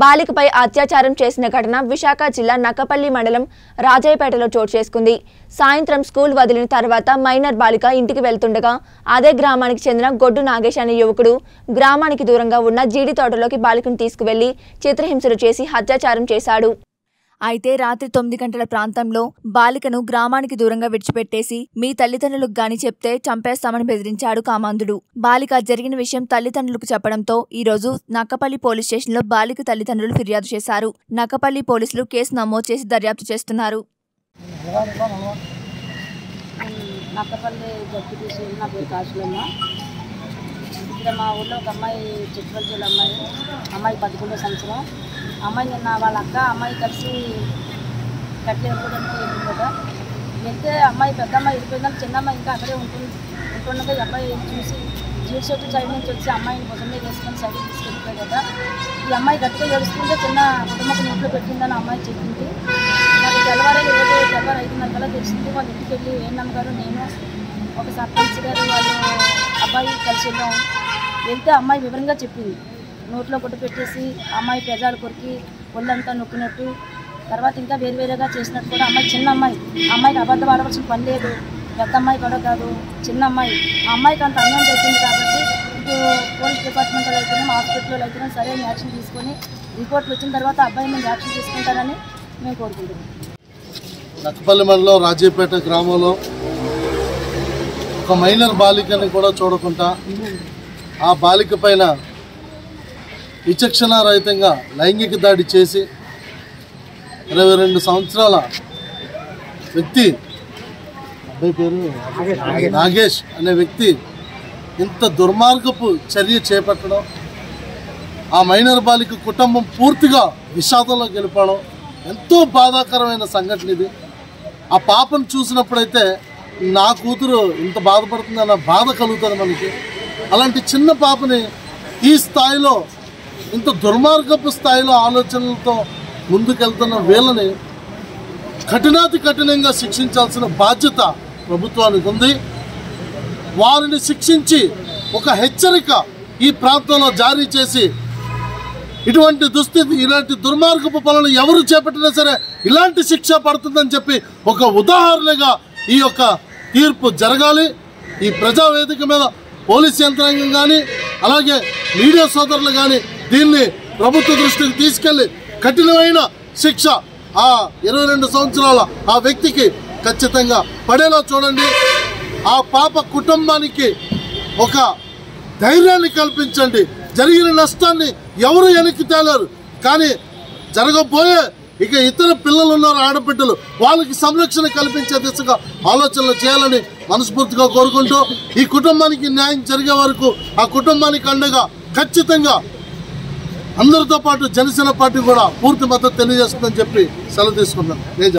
బాలికపై అత్యాచారం చేసిన ఘటన విశాఖ జిల్లా నక్కపల్లి మండలం రాజాయపేటలో చోటు చేసుకుంది సాయంత్రం స్కూల్ వదిలిన తర్వాత మైనర్ బాలిక ఇంటికి వెళ్తుండగా అదే గ్రామానికి చెందిన గొడ్డు నాగేష్ అనే యువకుడు గ్రామానికి దూరంగా ఉన్న జీడి తోటలోకి బాలికను తీసుకువెళ్లి చిత్రహింసలు చేసి అత్యాచారం చేశాడు అయితే రాత్రి తొమ్మిది గంటల ప్రాంతంలో బాలికను గ్రామానికి దూరంగా విడిచిపెట్టేసి మీ తల్లిదండ్రులకు గాని చెప్తే చంపేస్తామని బెదిరించాడు కామాంధుడు బాలిక జరిగిన విషయం తల్లిదండ్రులకు చెప్పడంతో ఈ రోజు నక్కపల్లి పోలీస్ స్టేషన్లో బాలిక తల్లిదండ్రులు ఫిర్యాదు చేశారు నక్కపల్లి పోలీసులు కేసు నమోదు చేసి దర్యాప్తు చేస్తున్నారు నక్కపల్లి జడ్పీటీసీ నా పేరు కాశీలమ్మ ఇక్కడ మా ఊళ్ళో ఒక అమ్మాయి చిట్టుపల్లి అమ్మాయి అమ్మాయి పదకొండో సంవత్సరం అమ్మాయి నిన్న వాళ్ళ అక్క అమ్మాయి కలిసి కట్ల ఎరుపుడానికి వెళ్ళిందట వెళ్తే అమ్మాయి పెద్ద అమ్మాయి వెళ్ళిపోయిందని చిన్న అమ్మాయి ఇంకా అక్కడే ఉంటుంది ఉంటుండగా ఈ అబ్బాయి చూసి జీడి చెట్టు సైడ్ నుంచి వచ్చి అమ్మాయిని భుజం మీద వేసుకొని సైడ్కి తీసుకెళ్ళిపోయాడట ఈ అమ్మాయి గట్టిగా ఏడుస్తుంటే చిన్న కుటుంబకు నోట్లో పెట్టిందని అమ్మాయి చెప్పింది నాకు తెల్లవారే ఈరోజు తెల్లవారు ఐదున్నర కల్లా తెలిసింది వాళ్ళ ఇంటికి వెళ్ళి ఏం నమ్మగారు నేను ఒక సర్పంచ్ గారు వాళ్ళు అబ్బాయి కలిసి వెళ్ళాం వెళ్తే అమ్మాయి వివరంగా చెప్పింది నోట్లో కొట్టు పెట్టేసి అమ్మాయి పెజాలు కొరికి ఒళ్ళంతా నొక్కినట్టు తర్వాత ఇంకా వేరు వేరేగా చేసినట్టు కూడా అమ్మాయి చిన్న అమ్మాయి ఆ అమ్మాయికి అబద్ధం ఆడవలసిన పని లేదు పెద్ద అమ్మాయి కూడా కాదు చిన్న అమ్మాయి ఆ అమ్మాయికి అంత అన్యాయం జరిగింది కాబట్టి ఇటు పోలీస్ డిపార్ట్మెంట్లో అయితేనే హాస్పిటల్లో అయితేనే సరైన యాక్షన్ తీసుకొని రిపోర్ట్లు వచ్చిన తర్వాత అబ్బాయి మీద యాక్షన్ తీసుకుంటారని మేము కోరుకుంటున్నాం నక్కపల్లి మండలం రాజీపేట గ్రామంలో ఒక మైనర్ బాలికని కూడా చూడకుండా ఆ బాలిక పైన విచక్షణారహితంగా లైంగిక దాడి చేసి ఇరవై రెండు సంవత్సరాల వ్యక్తి అబ్బాయి పేరు నాగేష్ అనే వ్యక్తి ఇంత దుర్మార్గపు చర్య చేపట్టడం ఆ మైనర్ బాలిక కుటుంబం పూర్తిగా విషాదంలోకి వెళ్ళిపోవడం ఎంతో బాధాకరమైన సంఘటన ఇది ఆ పాపను చూసినప్పుడైతే నా కూతురు ఇంత బాధపడుతుందన్న బాధ కలుగుతుంది మనకి అలాంటి చిన్న పాపని ఈ స్థాయిలో ఇంత దుర్మార్గపు స్థాయిలో ఆలోచనలతో ముందుకెళ్తున్న వీళ్ళని కఠినాతి కఠినంగా శిక్షించాల్సిన బాధ్యత ప్రభుత్వానికి ఉంది వారిని శిక్షించి ఒక హెచ్చరిక ఈ ప్రాంతంలో జారీ చేసి ఇటువంటి దుస్థితి ఇలాంటి దుర్మార్గపు పనులు ఎవరు చేపట్టినా సరే ఇలాంటి శిక్ష పడుతుందని చెప్పి ఒక ఉదాహరణగా ఈ యొక్క తీర్పు జరగాలి ఈ ప్రజావేదిక మీద పోలీస్ యంత్రాంగం కానీ అలాగే మీడియా సోదరులు కానీ దీన్ని ప్రభుత్వ దృష్టికి తీసుకెళ్లి కఠినమైన శిక్ష ఆ ఇరవై రెండు సంవత్సరాల ఆ వ్యక్తికి ఖచ్చితంగా పడేలా చూడండి ఆ పాప కుటుంబానికి ఒక ధైర్యాన్ని కల్పించండి జరిగిన నష్టాన్ని ఎవరు వెనక్కి తేలేరు కానీ జరగబోయే ఇక ఇతర పిల్లలు ఉన్నారు ఆడబిడ్డలు వాళ్ళకి సంరక్షణ కల్పించే దిశగా ఆలోచనలు చేయాలని మనస్ఫూర్తిగా కోరుకుంటూ ఈ కుటుంబానికి న్యాయం జరిగే వరకు ఆ కుటుంబానికి అండగా ఖచ్చితంగా అందరితో పాటు జనసేన పార్టీ కూడా పూర్తి మద్దతు తెలియజేస్తుందని చెప్పి సెలవు తీసుకున్నాను